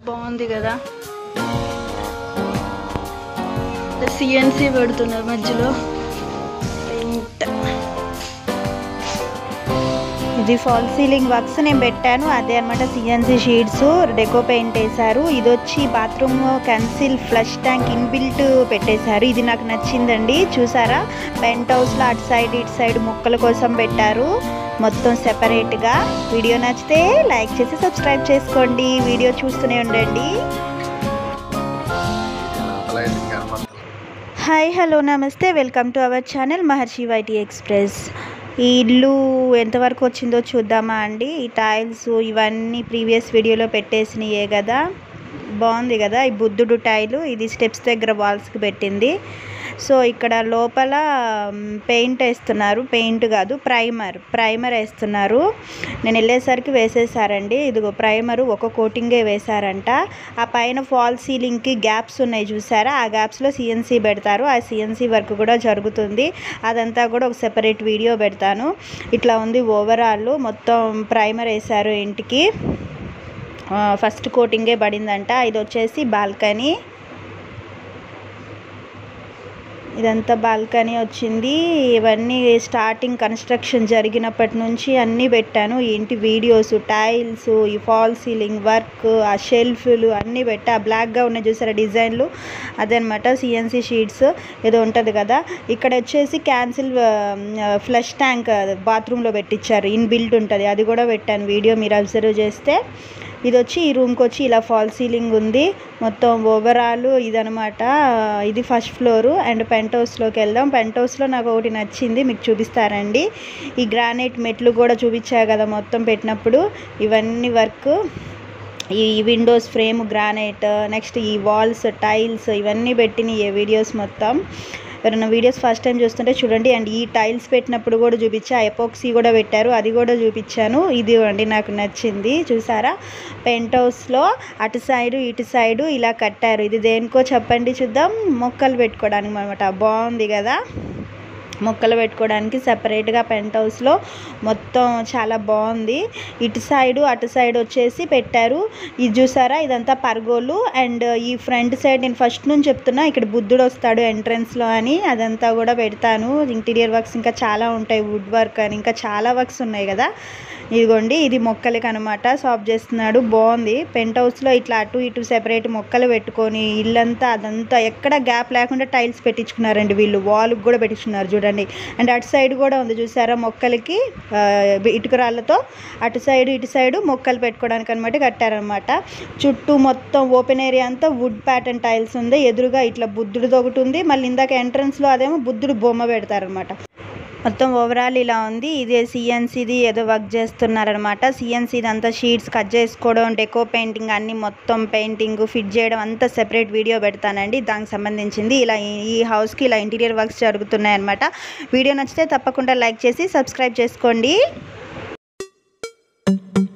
బాగుంది కదా సిఎన్సి పెడుతున్నారు మధ్యలో పెయింట్ ఇది ఫాల్ సీలింగ్ వర్క్స్ నేను పెట్టాను అదే అనమాట సిఎన్సీ షీట్స్ డెకో పెయింట్ వేశారు ఇది వచ్చి bathroom concealed flush tank inbuilt పెట్టేశారు ఇది నాకు నచ్చిందండి చూసారా పెంట్ హౌస్లో అటు సైడ్ ఇటు సైడ్ మొక్కల కోసం పెట్టారు మొత్తం సెపరేట్గా వీడియో నచ్చితే లైక్ చేసి సబ్స్క్రైబ్ చేసుకోండి వీడియో చూస్తూనే ఉండండి లైటింగ్ కనపడుతుంది హాయ్ హలో నమస్తే welcome to our channel Maharshi YT express ఈ ఇల్లు ఎంతవరకు వచ్చిందో చూద్దామా అండి ఈ టైల్స్ ఇవన్నీ ప్రీవియస్ వీడియోలో పెట్టేసినయే కదా బాగుంది కదా ఈ బుద్ధుడు టైలు ఇది స్టెప్స్ దగ్గర వాల్స్కి పెట్టింది సో ఇక్కడ లోపల పెయింట్ వేస్తున్నారు పెయింట్ కాదు ప్రైమర్ ప్రైమర్ వేస్తున్నారు నేను వెళ్ళేసరికి వేసేసారండి ఇదిగో ప్రైమర్ ఒక కోటింగే వేశారంట ఆ పైన ఫాల్ సీలింగ్కి గ్యాప్స్ ఉన్నాయి చూసారా ఆ గ్యాప్స్లో సిఎన్సీ పెడతారు ఆ సిఎన్సీ వర్క్ కూడా జరుగుతుంది అదంతా కూడా ఒక సెపరేట్ వీడియో పెడతాను ఇట్లా ఉంది ఓవరాల్ మొత్తం ప్రైమర్ వేశారు ఇంటికి ఆ, ఫస్ట్ కోటింగే పడిందంట ఇది వచ్చేసి బాల్కనీ ఇదంతా బాల్కనీ వచ్చింది ఇవన్నీ స్టార్టింగ్ కన్స్ట్రక్షన్ జరిగినప్పటి నుంచి అన్నీ పెట్టాను ఈ ఇంటి వీడియోస్ టైల్స్ ఈ ఫాల్ సీలింగ్ వర్క్ ఆ షెల్ఫ్లు అన్నీ పెట్టా బ్లాక్గా ఉన్న చూసారా డిజైన్లు అదనమాట సిఎన్సి షీట్స్ ఏదో ఉంటుంది కదా ఇక్కడ వచ్చేసి క్యాన్సిల్ ఫ్లష్ ట్యాంక్ బాత్రూంలో పెట్టించారు ఇన్ బిల్ట్ ఉంటుంది అది కూడా పెట్టాను వీడియో మీరు అబ్జర్వ్ చేస్తే ఇది వచ్చి ఈ రూమ్కి వచ్చి ఇలా ఫాల్ సీలింగ్ ఉంది మొత్తం ఓవరాల్ ఇదనమాట ఇది ఫస్ట్ ఫ్లోరు అండ్ పెంట్ హౌస్లోకి వెళ్దాం పెంట్ హౌస్లో నాకు ఒకటి నచ్చింది మీకు చూపిస్తారండి ఈ గ్రానైట్ మెట్లు కూడా చూపించా కదా మొత్తం పెట్టినప్పుడు ఇవన్నీ వర్క్ ఈ విండోస్ ఫ్రేమ్ గ్రానైట్ నెక్స్ట్ ఈ వాల్స్ టైల్స్ ఇవన్నీ పెట్టిన ఈ వీడియోస్ మొత్తం ఎవరైనా వీడియోస్ ఫస్ట్ టైం చూస్తుంటే చూడండి అండ్ ఈ టైల్స్ పెట్టినప్పుడు కూడా చూపించా ఎపోక్సీ కూడా పెట్టారు అది కూడా చూపించాను ఇది అండి నాకు నచ్చింది చూసారా పెంట్ హౌస్లో అటు సైడు ఇటు సైడు ఇలా కట్టారు ఇది దేనికో చెప్పండి చూద్దాం మొక్కలు పెట్టుకోవడానికి అనమాట బాగుంది కదా మొక్కలు పెట్టుకోవడానికి సపరేట్గా పెంట్ హౌస్లో మొత్తం చాలా బాగుంది ఇటు సైడు అటు సైడ్ వచ్చేసి పెట్టారు ఇది చూసారా ఇదంతా పర్గోలు అండ్ ఈ ఫ్రంట్ సైడ్ నేను ఫస్ట్ నుంచి చెప్తున్నా ఇక్కడ బుద్ధుడు వస్తాడు ఎంట్రన్స్లో అని అదంతా కూడా పెడతాను ఇంటీరియర్ వర్క్స్ ఇంకా చాలా ఉంటాయి వుడ్ వర్క్ అని ఇంకా చాలా వర్క్స్ ఉన్నాయి కదా ఇదిగోండి ఇది మొక్కలకి అనమాట సాఫ్ చేస్తున్నాడు బాగుంది పెంట్ హౌస్లో ఇట్లా అటు ఇటు సెపరేట్ మొక్కలు పెట్టుకొని ఇల్లంతా అదంతా ఎక్కడ గ్యాప్ లేకుండా టైల్స్ పెట్టించుకున్నారండి వీళ్ళు వాల్కి కూడా పెట్టించుకున్నారు చూడండి అండ్ అటు సైడ్ కూడా ఉంది చూసారా మొక్కలకి ఆ, ఇటుక రాళ్ళతో అటు సైడ్ ఇటు సైడ్ మొక్కలు పెట్టుకోవడానికి అనమాట కట్టారనమాట చుట్టూ మొత్తం ఓపెన్ ఏరియా అంతా వుడ్ ప్యాటర్న్ టైల్స్ ఉంది ఎదురుగా ఇట్లా బుద్ధుడిది ఒకటి ఉంది మళ్ళీ ఇందాక ఎంట్రన్స్లో అదేమో బుద్ధుడు బొమ్మ పెడతారనమాట మొత్తం ఓవరాల్ ఇలా ఉంది ఇదే సిఎన్సీది ఏదో వర్క్ చేస్తున్నారనమాట సిఎన్సీది అంతా షీట్స్ కట్ చేసుకోవడం డెకో పెయింటింగ్ అన్ని మొత్తం పెయింటింగ్ ఫిట్ చేయడం అంతా సెపరేట్ వీడియో పెడతానండి దానికి సంబంధించింది ఇలా ఈ- ఈ హౌస్కి ఇలా ఇంటీరియర్ వర్క్స్ జరుగుతున్నాయి అనమాట వీడియో నచ్చితే తప్పకుండా లైక్ చేసి సబ్స్క్రైబ్ చేసుకోండి